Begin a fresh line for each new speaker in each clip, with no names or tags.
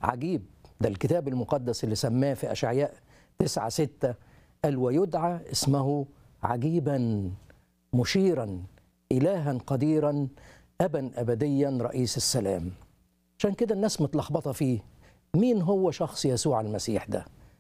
عجيب ده الكتاب المقدس اللي سماه في أشعياء تسعة ستة قال ويدعى اسمه عجيبا مشيرا إلها قديرا أبا أبديا رئيس السلام عشان كده الناس متلخبطة فيه مين هو شخص يسوع المسيح ده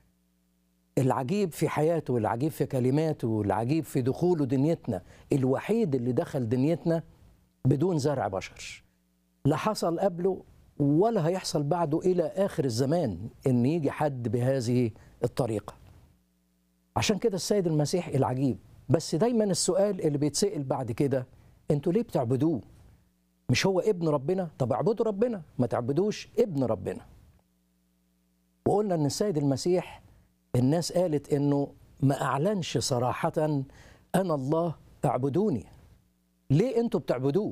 العجيب في حياته العجيب في كلماته العجيب في دخوله دنيتنا الوحيد اللي دخل دنيتنا بدون زرع بشر لا حصل قبله ولا هيحصل بعده إلى آخر الزمان إن يجي حد بهذه الطريقة عشان كده السيد المسيح العجيب بس دايما السؤال اللي بيتسأل بعد كده انتوا ليه بتعبدوه مش هو ابن ربنا طب اعبدوا ربنا ما تعبدوش ابن ربنا وقلنا ان السيد المسيح الناس قالت انه ما اعلنش صراحة انا الله اعبدوني ليه انتوا بتعبدوه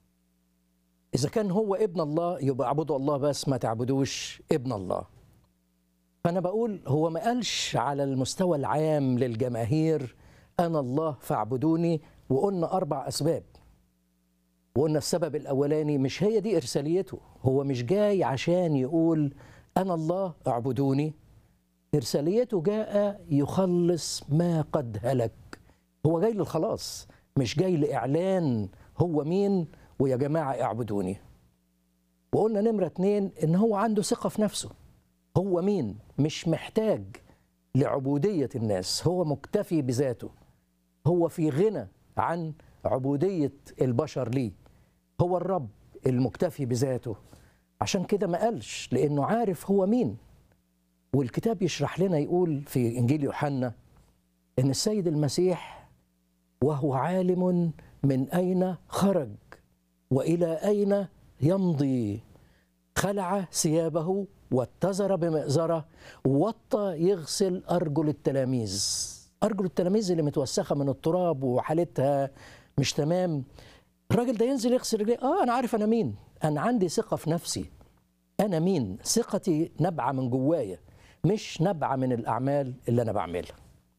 اذا كان هو ابن الله يبقى اعبدوا الله بس ما تعبدوش ابن الله فانا بقول هو ما قالش على المستوى العام للجماهير انا الله فاعبدوني وقلنا اربع اسباب وقلنا السبب الاولاني مش هي دي ارساليته هو مش جاي عشان يقول انا الله اعبدوني ارساليته جاء يخلص ما قد هلك هو جاي للخلاص مش جاي لاعلان هو مين ويا جماعه اعبدوني وقلنا نمره اتنين ان هو عنده ثقه في نفسه هو مين مش محتاج لعبوديه الناس هو مكتفي بذاته هو في غنى عن عبوديه البشر ليه هو الرب المكتفي بذاته عشان كده ما قالش لانه عارف هو مين والكتاب يشرح لنا يقول في انجيل يوحنا ان السيد المسيح وهو عالم من اين خرج والى اين يمضي خلع ثيابه واتزر بمئزره ووطى يغسل ارجل التلاميذ ارجل التلاميذ اللي متوسخه من التراب وحالتها مش تمام الراجل ده ينزل يغسل رجليه اه انا عارف انا مين انا عندي ثقه في نفسي انا مين ثقتي نابعه من جوايا مش نابعه من الاعمال اللي انا بعملها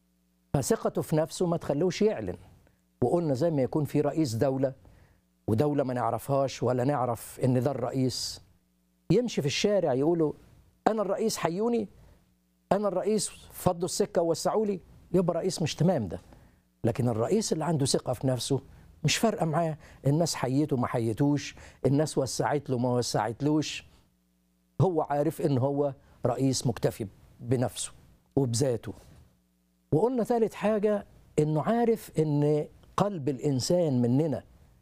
فثقته في نفسه ما تخلوش يعلن وقلنا زي ما يكون في رئيس دوله ودوله ما نعرفهاش ولا نعرف ان ده الرئيس يمشي في الشارع يقولوا انا الرئيس حيوني انا الرئيس فضوا السكه ووسعوا لي يبقى رئيس مش تمام ده لكن الرئيس اللي عنده ثقه في نفسه مش فارقه معاه الناس حيته ما حيتوش الناس وسعت له ما وسعتلوش هو عارف ان هو رئيس مكتفي بنفسه وبذاته وقلنا ثالث حاجه انه عارف ان قلب الانسان مننا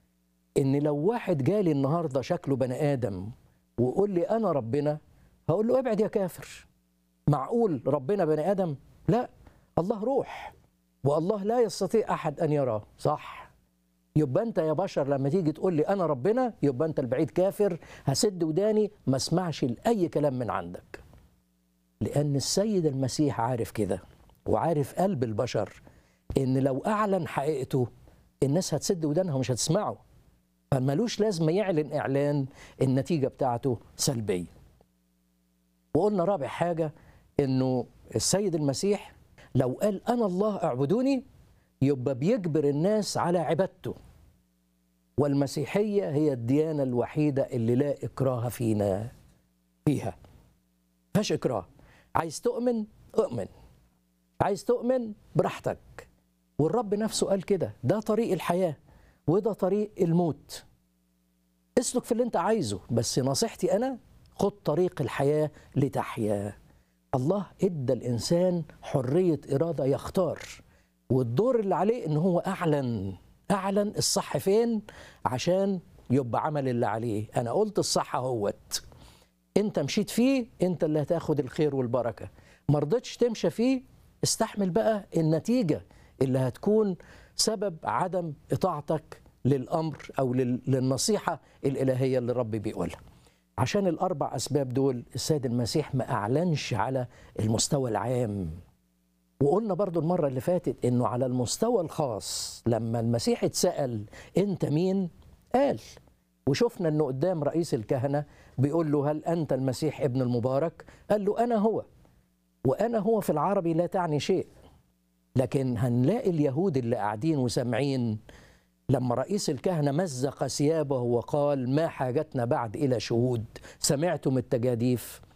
ان لو واحد جالي النهارده شكله بني ادم ويقول لي انا ربنا هقول له ابعد يا كافر معقول ربنا بني ادم لا الله روح والله لا يستطيع احد ان يراه صح يبقى انت يا بشر لما تيجي تقول لي انا ربنا يبقى انت البعيد كافر هسد وداني ما اسمعش لاي كلام من عندك لان السيد المسيح عارف كده وعارف قلب البشر ان لو اعلن حقيقته الناس هتسد ودانها ومش هتسمعه فمالوش لازمه يعلن اعلان النتيجه بتاعته سلبيه وقلنا رابع حاجه انه السيد المسيح لو قال انا الله اعبدوني يبقى بيجبر الناس على عبادته والمسيحيه هي الديانه الوحيده اللي لا اكراه فينا فيها فيهاش اكراه عايز تؤمن اؤمن عايز تؤمن براحتك والرب نفسه قال كده ده طريق الحياه وده طريق الموت اسلك في اللي انت عايزه بس نصيحتي انا خد طريق الحياه لتحيا الله ادى الانسان حريه اراده يختار والدور اللي عليه ان هو اعلن اعلن الصح فين عشان يبقى عمل اللي عليه انا قلت الصح اهوت انت مشيت فيه انت اللي هتاخد الخير والبركه ما رضيتش تمشي فيه استحمل بقى النتيجه اللي هتكون سبب عدم اطاعتك للامر او للنصيحه الالهيه اللي الرب بيقولها عشان الاربع اسباب دول السيد المسيح ما اعلنش على المستوى العام وقلنا برضو المرة اللي فاتت انه على المستوى الخاص لما المسيح اتسأل انت مين قال وشفنا انه قدام رئيس الكهنة بيقول له هل انت المسيح ابن المبارك قال له انا هو وانا هو في العربي لا تعني شيء لكن هنلاقي اليهود اللي قاعدين وسامعين لما رئيس الكهنة مزق ثيابه وقال ما حاجتنا بعد إلى شهود سمعتم التجاديف